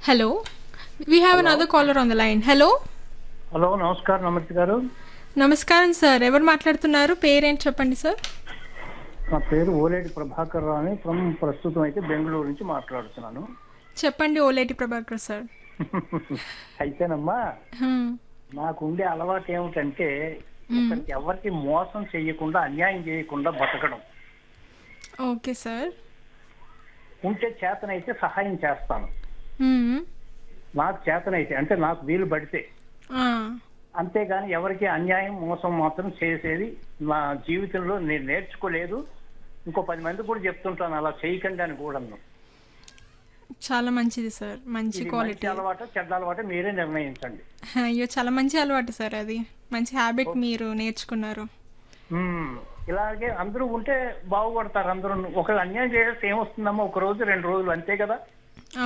Hello we have another caller on the line hello hello నమస్కారం నమస్తే గారు నమస్కారం సార్ ఎవరు మాట్లాడుతున్నారు పేరేంటి చెప్పండి సార్ నా పేరు ఓలేటి ప్రభాకర్ రావు అని ఫ్రమ్ ప్రస్తుతం అయితే బెంగళూరు నుంచి మాట్లాడుతున్నాను చెప్పండి ఓలేటి ప్రభాకర్ సార్ అయితేనమ్మా హ్మ్. నాకు ఉండే అలవాటు ఏమిటంటే ఒకరికి ఎవరికి మోసం చేయకుండా అన్యాయం చేయకుండా బతకడం ఓకే సార్ ఉంటే చేతనైతే సహాయం చేస్తాను హ్మ్. నాకు చేతనైతే అంటే నాకు వీలు పడితే ఆ. అంతేగాని ఎవరికి అన్యాయం మోసం మాత్రం చేసేది నా జీవితంలో నేను నేర్చుకోలేదు ఇంకో పది మంది కూడా చెప్తుంటాను అలా చేయకండి అని కూడా చాలా మంచిది సార్ మంచి ఇది క్వాలిటీ మంచి అలవాట చెడ్డ అలవాట మీరే నిర్ణయించండి అయ్యో చాలా మంచి అలవాటు సార్ అది మంచి హ్యాబిట్ మీరు నేర్చుకున్నారు మ్మ్. ఇలాగే అందరూ ఉంటే బాగుపడతారు అందరూ ఒకళ్ళు అన్యాయం చేస్తే ఏమొస్తుందమ్మా ఒక రోజు రెండు రోజులు అంతే కదా